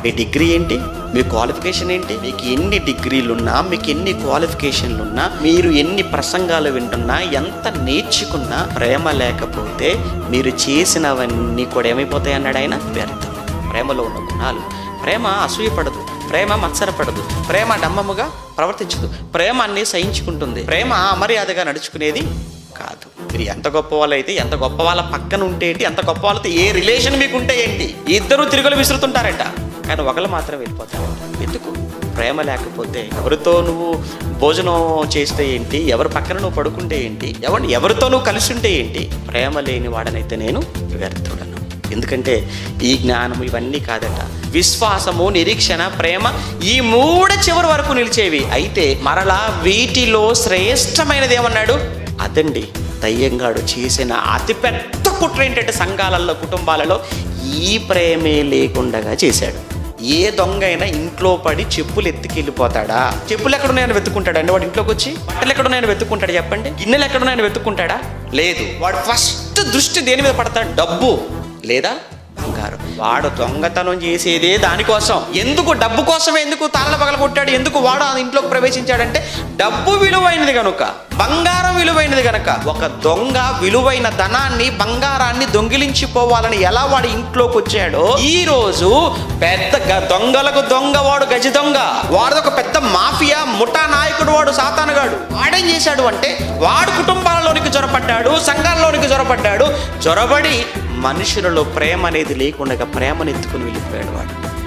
మీ degree ఏంటి మీ qualification ఏంటి మీకు ఎన్ని డిగ్రీలున్నా మీకు ఎన్ని క్వాలిఫికేషన్లున్నా మీరు ఎన్ని ప్రసంగాలు వింటున్నా ఎంత నేర్చుకున్నా ప్రేమ లేకపోతే మీరు చేసినవన్నీ కూడా ఏమైపోతాయి అన్నాడు ఆయన వ్యర్థం ప్రేమలో ఉన్న గుణాలు ప్రేమ అసూయపడదు ప్రేమ మత్సరపడదు ప్రేమ డమ్మముగా ప్రవర్తించదు ప్రేమ అన్ని సహించుకుంటుంది ప్రేమ అమర్యాదగా నడుచుకునేది కాదు మీరు ఎంత గొప్ప వాళ్ళు అయితే ఎంత గొప్ప వాళ్ళ పక్కన ఉంటే ఏంటి ఎంత గొప్ప వాళ్ళతో ఏ రిలేషన్ మీకు ఉంటే ఏంటి ఇద్దరు తిరుగులు విసురుతుంటారంట కానీ ఒకళ్ళు మాత్రం వెళ్ళిపోతారు ఎందుకు ప్రేమ లేకపోతే ఎవరితో నువ్వు భోజనం చేస్తే ఏంటి ఎవరి పక్కన నువ్వు పడుకుంటే ఏంటి ఎవరు ఎవరితో నువ్వు కలిసి ఉంటే ఏంటి ప్రేమ లేని వాడనైతే నేను వ్యర్థుడను ఎందుకంటే ఈ జ్ఞానం ఇవన్నీ కాదట విశ్వాసము నిరీక్షణ ప్రేమ ఈ మూడు చివరి వరకు నిలిచేవి అయితే మరలా వీటిలో శ్రేష్టమైనది ఏమన్నాడు అదండి దయ్యంగాడు చేసిన అతిపెద్ద కుట్ర ఏంటంటే సంఘాలలో కుటుంబాలలో ఈ ప్రేమే లేకుండా చేశాడు ఏ దొంగ అయినా ఇంట్లో పడి చెప్పులు ఎత్తుకెళ్ళిపోతాడా చెప్పులు ఎక్కడున్నాయని వెతుక్కుంటాడా అండి వాడు ఇంట్లోకి వచ్చి బట్టలు ఎక్కడున్నాయని వెతుక్కుంటాడు చెప్పండి గిన్నెలు ఎక్కడున్నాయని వెతుక్కుంటాడా లేదు వాడు ఫస్ట్ దృష్టి దేని మీద పడతాడు డబ్బు లేదా బంగారం వాడు దొంగతనం చేసేదే దానికోసం ఎందుకు డబ్బు కోసమే ఎందుకు తాళ్ళ పగల కొట్టాడు ఎందుకు వాడు ఆ ఇంట్లోకి ప్రవేశించాడంటే డబ్బు విలువైనది కనుక బంగారం విలువైనది కనుక ఒక దొంగ విలువైన ధనాన్ని బంగారాన్ని దొంగిలించిపోవాలని ఎలా వాడు ఇంట్లోకి వచ్చాడో ఈ రోజు పెద్ద గ- దొంగలకు దొంగ వాడు గజ దొంగ వాడు ఒక పెద్ద మాఫియా ముఠా నాయకుడు వాడు సాతానుగాడు వాడేం చేశాడు అంటే వాడు కుటుంబాలలోనికి జొరపడ్డాడు సంఘాల్లోనికి జొరపడ్డాడు జొరబడి మనుషులలో ప్రేమ అనేది లేకుండా ప్రేమను ఎత్తుకుని వెళ్ళిపోయాడు వాడు